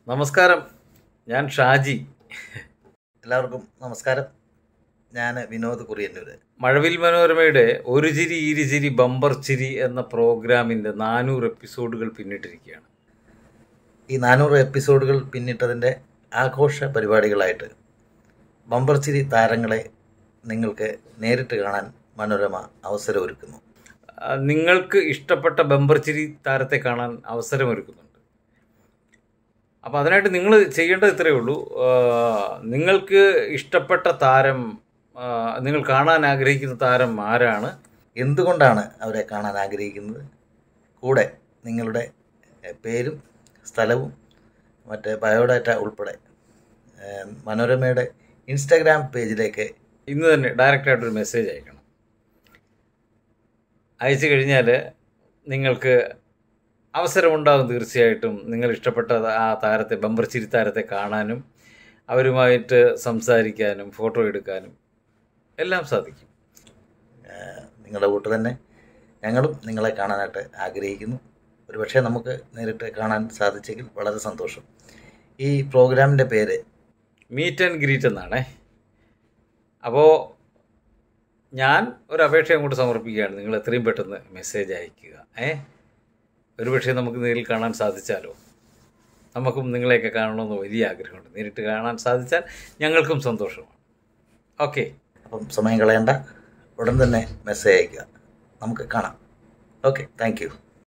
നമസ്കാരം ഞാൻ ഷാജി എല്ലാവർക്കും നമസ്കാരം ഞാൻ വിനോദ് കുറിയന്നൂർ മഴവിൽ മനോരമയുടെ ഒരു ചിരി ഇരുചിരി ബമ്പർ ചിരി എന്ന പ്രോഗ്രാമിൻ്റെ നാനൂറ് എപ്പിസോഡുകൾ പിന്നിട്ടിരിക്കുകയാണ് ഈ നാനൂറ് എപ്പിസോഡുകൾ പിന്നിട്ടതിൻ്റെ ആഘോഷ പരിപാടികളായിട്ട് ബമ്പർച്ചിരി താരങ്ങളെ നിങ്ങൾക്ക് നേരിട്ട് കാണാൻ മനോരമ അവസരമൊരുക്കുന്നു ആ, നിങ്ങൾക്ക് ഇഷ്ടപ്പെട്ട ബമ്പർ ചിരി താരത്തെ കാണാൻ അവസരമൊരുക്കുന്നുണ്ട് അപ്പോൾ അതിനായിട്ട് നിങ്ങൾ ചെയ്യേണ്ടത് ഇത്രയേ ഉള്ളൂ ആ, നിങ്ങൾക്ക് ഇഷ്ടപ്പെട്ട താരം ആ, നിങ്ങൾ കാണാൻ ആഗ്രഹിക്കുന്ന താരം ആരാണ് എന്തുകൊണ്ടാണ് അവരെ കാണാൻ ആഗ്രഹിക്കുന്നത് കൂടെ നിങ്ങളുടെ എഹ്, പേരും സ്ഥലവും മറ്റേ ബയോഡാറ്റ ഉൾപ്പെടെ ഏഹ്, മനോരമയുടെ ഇൻസ്റ്റാഗ്രാം പേജിലേക്ക് ഇന്ന് തന്നെ ഡയറക്റ്റായിട്ടൊരു മെസ്സേജ് അയക്കണം അയച്ചു കഴിഞ്ഞാൽ നിങ്ങൾക്ക് അവസരമുണ്ടാകും തീർച്ചയായിട്ടും നിങ്ങൾ ഇഷ്ടപ്പെട്ട ആ താരത്തെ ബമ്പർ ചിരി താരത്തെ കാണാനും അവരുമായിട്ട് സംസാരിക്കാനും ഫോട്ടോ എടുക്കാനും എല്ലാം സാധിക്കും ഏഹ്, നിങ്ങളുടെ കൂട്ട് തന്നെ ഞങ്ങളും നിങ്ങളെ കാണാനായിട്ട് ആഗ്രഹിക്കുന്നു ഒരുപക്ഷെ നമുക്ക് നേരിട്ട് കാണാൻ സാധിച്ചെങ്കിൽ വളരെ സന്തോഷം ഈ പ്രോഗ്രാമിൻ്റെ പേര് മീറ്റ് ആൻഡ് ഗ്രീറ്റ് എന്നാണേ അപ്പോൾ ഞാൻ ഒരു അപേക്ഷ അങ്ങോട്ട് സമർപ്പിക്കുകയാണ് നിങ്ങൾ എത്രയും പെട്ടെന്ന് മെസ്സേജ് അയക്കുക ഏ ഒരുപക്ഷെ നമുക്ക് നേരിൽ കാണാൻ സാധിച്ചാലോ നമുക്കും നിങ്ങളെയൊക്കെ കാണണമെന്ന് വലിയ ആഗ്രഹമുണ്ട് നേരിട്ട് കാണാൻ സാധിച്ചാൽ ഞങ്ങൾക്കും സന്തോഷമാണ് ഓക്കെ അപ്പം സമയം കളയണ്ട ഉടൻ തന്നെ മെസ്സേജ് അയക്കുക നമുക്ക് കാണാം ഓക്കെ താങ്ക് യു